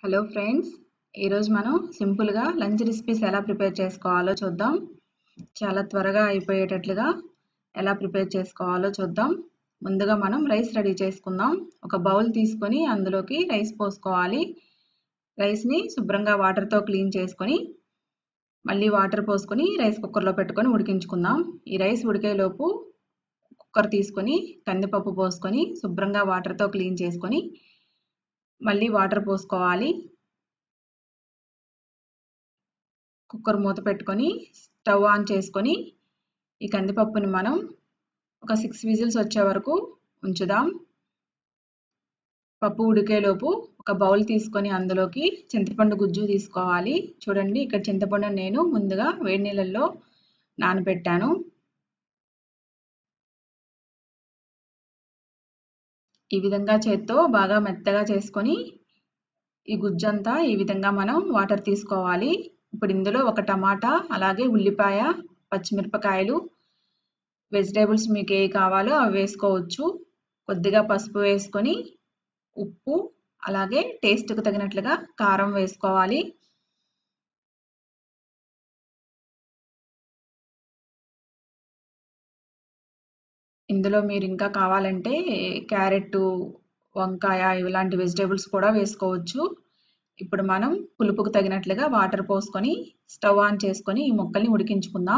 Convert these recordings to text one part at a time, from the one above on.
hello friends ఈరోజు మనం సింపుల్గా లంచ్ రెసిపీస్ ఎలా ప్రిపేర్ చేసుకోవాలో చూద్దాం చాలా త్వరగా అయిపోయేటట్లుగా ఎలా ప్రిపేర్ చేసుకోవాలో చూద్దాం ముందుగా మనం రైస్ రెడీ చేసుకుందాం ఒక బౌల్ తీసుకొని అందులోకి రైస్ పోసుకోవాలి రైస్ని శుభ్రంగా వాటర్తో క్లీన్ చేసుకొని మళ్ళీ వాటర్ పోసుకొని రైస్ కుక్కర్లో పెట్టుకొని ఉడికించుకుందాం ఈ రైస్ ఉడికేలోపు కుక్కర్ తీసుకొని కందిపప్పు పోసుకొని శుభ్రంగా వాటర్తో క్లీన్ చేసుకొని మళ్ళీ వాటర్ పోసుకోవాలి కుక్కర్ మూత పెట్టుకొని స్టవ్ ఆన్ చేసుకొని ఈ కందిపప్పుని మనం ఒక సిక్స్ విజిల్స్ వచ్చే వరకు ఉంచుదాం పప్పు ఉడికేలోపు ఒక బౌల్ తీసుకొని అందులోకి చింతపండు గుజ్జు తీసుకోవాలి చూడండి ఇక్కడ చింతపండు నేను ముందుగా వేడి నీళ్ళల్లో నానబెట్టాను ఈ విధంగా చేత్తో బాగా మెత్తగా చేసుకొని ఈ గుజ్జంతా ఈ విధంగా మనం వాటర్ తీసుకోవాలి ఇప్పుడు ఇందులో ఒక టమాటా అలాగే ఉల్లిపాయ పచ్చిమిరపకాయలు వెజిటేబుల్స్ మీకు ఏ కావాలో అవి వేసుకోవచ్చు కొద్దిగా పసుపు వేసుకొని ఉప్పు అలాగే టేస్ట్కి తగినట్లుగా కారం వేసుకోవాలి ఇందులో మీరు ఇంకా కావాలంటే క్యారెట్ వంకాయ ఇలాంటి వెజిటేబుల్స్ కూడా వేసుకోవచ్చు ఇప్పుడు మనం పులుపుకు తగినట్లుగా వాటర్ పోసుకొని స్టవ్ ఆన్ చేసుకొని ఈ ముక్కల్ని ఉడికించుకుందాం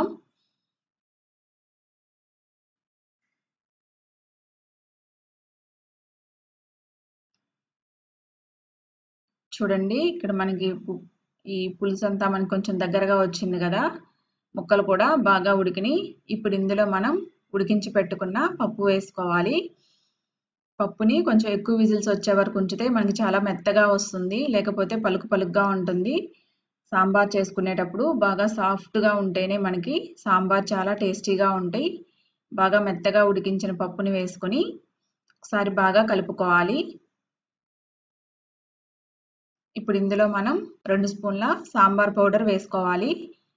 చూడండి ఇక్కడ మనకి ఈ పులుసు అంతా మనకి కొంచెం దగ్గరగా వచ్చింది కదా ముక్కలు కూడా బాగా ఉడికిని ఇప్పుడు ఇందులో మనం ఉడికించి పెట్టుకున్న పప్పు వేసుకోవాలి పప్పుని కొంచెం ఎక్కువ విజిల్స్ వచ్చే వరకు ఉంచితే మనకి చాలా మెత్తగా వస్తుంది లేకపోతే పలుకు పలుకుగా ఉంటుంది సాంబార్ చేసుకునేటప్పుడు బాగా సాఫ్ట్గా ఉంటేనే మనకి సాంబార్ చాలా టేస్టీగా ఉంటాయి బాగా మెత్తగా ఉడికించిన పప్పుని వేసుకొని ఒకసారి బాగా కలుపుకోవాలి ఇప్పుడు ఇందులో మనం రెండు స్పూన్ల సాంబార్ పౌడర్ వేసుకోవాలి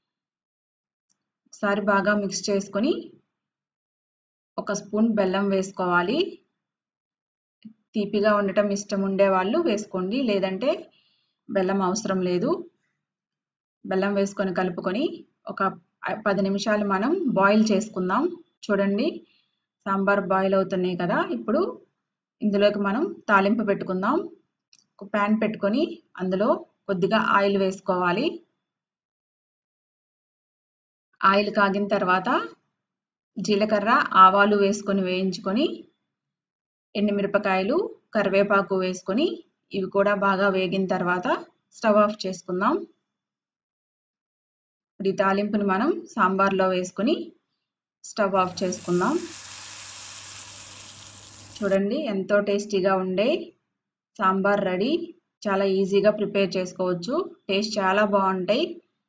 ఒకసారి బాగా మిక్స్ చేసుకొని ఒక స్పూన్ బెల్లం వేసుకోవాలి తీపిగా ఉండటం ఇష్టం ఉండే వాళ్ళు వేసుకోండి లేదంటే బెల్లం అవసరం లేదు బెల్లం వేసుకొని కలుపుకొని ఒక పది నిమిషాలు మనం బాయిల్ చేసుకుందాం చూడండి సాంబార్ బాయిల్ అవుతున్నాయి కదా ఇప్పుడు ఇందులోకి మనం తాలింపు పెట్టుకుందాం ఒక ప్యాన్ పెట్టుకొని అందులో కొద్దిగా ఆయిల్ వేసుకోవాలి ఆయిల్ కాగిన తర్వాత జీలకర్ర ఆవాలు వేసుకొని వేయించుకొని ఎండుమిరపకాయలు కరివేపాకు వేసుకొని ఇవి కూడా బాగా వేగిన తర్వాత స్టవ్ ఆఫ్ చేసుకుందాం ఈ తాలింపుని మనం సాంబార్లో వేసుకొని స్టవ్ ఆఫ్ చేసుకుందాం చూడండి ఎంతో టేస్టీగా ఉండే సాంబార్ రెడీ చాలా ఈజీగా ప్రిపేర్ చేసుకోవచ్చు టేస్ట్ చాలా బాగుంటాయి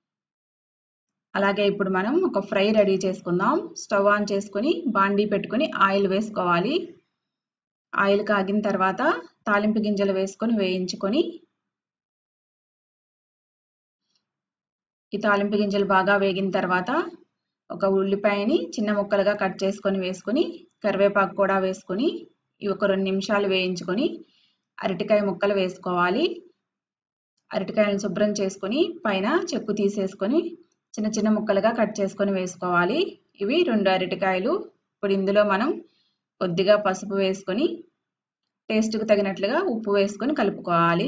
అలాగే ఇప్పుడు మనం ఒక ఫ్రై రెడీ చేసుకుందాం స్టవ్ ఆన్ చేసుకొని బాండీ పెట్టుకొని ఆయిల్ వేసుకోవాలి ఆయిల్ కాగిన తర్వాత తాలింపు గింజలు వేసుకొని వేయించుకొని ఈ తాలింపు గింజలు బాగా వేగిన తర్వాత ఒక ఉల్లిపాయని చిన్న ముక్కలుగా కట్ చేసుకొని వేసుకొని కరివేపాకు కూడా వేసుకొని ఇవి ఒక రెండు నిమిషాలు వేయించుకొని అరటికాయ ముక్కలు వేసుకోవాలి అరటికాయలను శుభ్రం చేసుకొని పైన చెక్కు తీసేసుకొని చిన్న చిన్న ముక్కలుగా కట్ చేసుకొని వేసుకోవాలి ఇవి రెండు అరటికాయలు ఇప్పుడు ఇందులో మనం కొద్దిగా పసుపు వేసుకొని టేస్ట్కి తగినట్లుగా ఉప్పు వేసుకొని కలుపుకోవాలి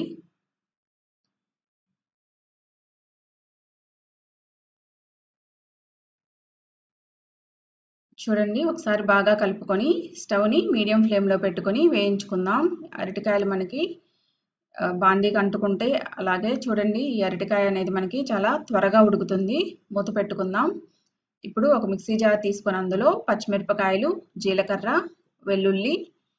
చూడండి ఒకసారి బాగా కలుపుకొని స్టవ్ని మీడియం ఫ్లేమ్లో పెట్టుకొని వేయించుకుందాం అరటికాయలు మనకి బాండీకి అంటుకుంటే అలాగే చూడండి ఈ అరటికాయ అనేది మనకి చాలా త్వరగా ఉడుకుతుంది మూత పెట్టుకుందాం ఇప్పుడు ఒక మిక్సీ జార్ తీసుకొని అందులో పచ్చిమిరపకాయలు జీలకర్ర వెల్లుల్లి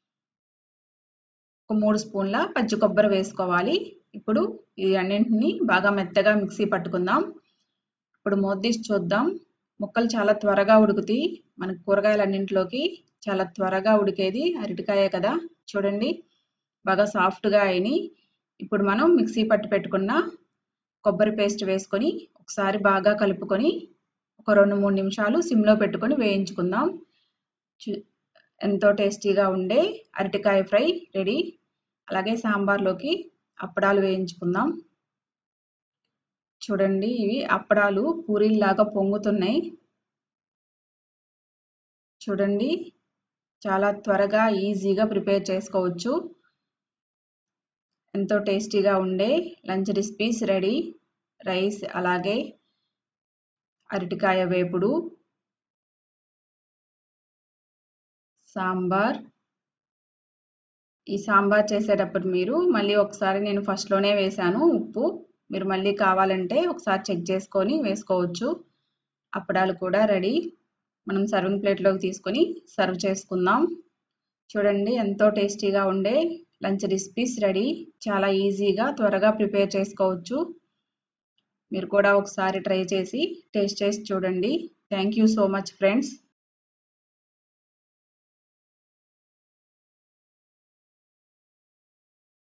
ఒక మూడు స్పూన్ల పచ్చి కొబ్బరి వేసుకోవాలి ఇప్పుడు ఈ అన్నింటిని బాగా మెత్తగా మిక్సీ పట్టుకుందాం ఇప్పుడు మూతీసి చూద్దాం ముక్కలు చాలా త్వరగా ఉడుకుతాయి మన కూరగాయలన్నింటిలోకి చాలా త్వరగా ఉడికేది అరటికాయ కదా చూడండి బాగా సాఫ్ట్గా అయినాయి ఇప్పుడు మనం మిక్సీ పట్టి పెట్టుకున్న కొబ్బరి పేస్ట్ వేసుకొని ఒకసారి బాగా కలుపుకొని ఒక రెండు మూడు నిమిషాలు సిమ్లో పెట్టుకొని వేయించుకుందాం ఎంతో టేస్టీగా ఉండే అరటికాయ ఫ్రై రెడీ అలాగే సాంబార్లోకి అప్పడాలు వేయించుకుందాం చూడండి ఇవి అప్పడాలు పూరీల్లాగా పొంగుతున్నాయి చూడండి చాలా త్వరగా ఈజీగా ప్రిపేర్ చేసుకోవచ్చు ఎంతో టేస్టీగా ఉండే లంచ్ రెసిపీస్ రెడీ రైస్ అలాగే అరటికాయ వేపుడు సాంబార్ ఈ సాంబార్ చేసేటప్పుడు మీరు మళ్ళీ ఒకసారి నేను ఫస్ట్లోనే వేశాను ఉప్పు మీరు మళ్ళీ కావాలంటే ఒకసారి చెక్ చేసుకొని వేసుకోవచ్చు అప్పడాలు కూడా రెడీ మనం సర్వింగ్ ప్లేట్లోకి తీసుకొని సర్వ్ చేసుకుందాం చూడండి ఎంతో టేస్టీగా ఉండే లంచ్ రెసిపీస్ రెడీ చాలా ఈజీగా త్వరగా ప్రిపేర్ చేసుకోవచ్చు మీరు కూడా ఒకసారి ట్రై చేసి టేస్ట్ చేసి చూడండి thank you so much friends